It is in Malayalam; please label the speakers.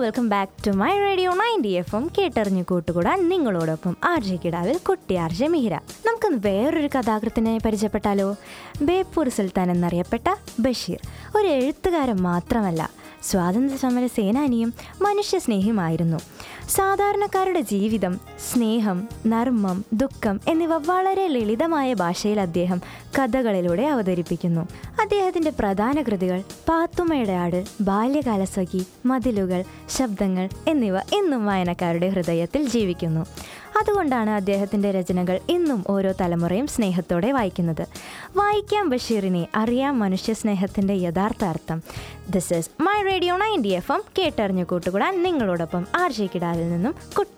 Speaker 1: welcome back to my radio ninety F M കേട്ടറിഞ്ഞു കൂട്ടുകൂടാൻ നിങ്ങളോടൊപ്പം ആർ ജെ കിടാവിൽ കുട്ടി ആർ ജെ മിഹിര നമുക്കൊന്ന് വേറൊരു കഥാകൃത്തിനെ പരിചയപ്പെട്ടാലോ ബേപ്പൂർ സുൽത്താൻ എന്നറിയപ്പെട്ട ബഷീർ ഒരു എഴുത്തുകാരൻ മാത്രമല്ല സ്വാതന്ത്ര്യ സമര സേനാനിയും മനുഷ്യസ്നേഹിയുമായിരുന്നു സാധാരണക്കാരുടെ ജീവിതം സ്നേഹം നർമ്മം ദുഃഖം എന്നിവ വളരെ ലളിതമായ ഭാഷയിൽ അദ്ദേഹം കഥകളിലൂടെ അവതരിപ്പിക്കുന്നു അദ്ദേഹത്തിൻ്റെ പ്രധാന കൃതികൾ പാത്തുമ്മയുടെ ആട് ബാല്യകാലസഖി മതിലുകൾ ശബ്ദങ്ങൾ എന്നിവ ഇന്നും വായനക്കാരുടെ ഹൃദയത്തിൽ ജീവിക്കുന്നു അതുകൊണ്ടാണ് അദ്ദേഹത്തിൻ്റെ രചനകൾ ഇന്നും ഓരോ തലമുറയും സ്നേഹത്തോടെ വായിക്കുന്നത് വായിക്കാം ബഷീറിനെ അറിയാം മനുഷ്യ സ്നേഹത്തിൻ്റെ യഥാർത്ഥ അർത്ഥം this is my radio ninety F M കേട്ടറിഞ്ഞു കൂട്ടുകൂടാൻ നിങ്ങളോടൊപ്പം ആർ ജെ കിടാവിൽ നിന്നും കുട്ടി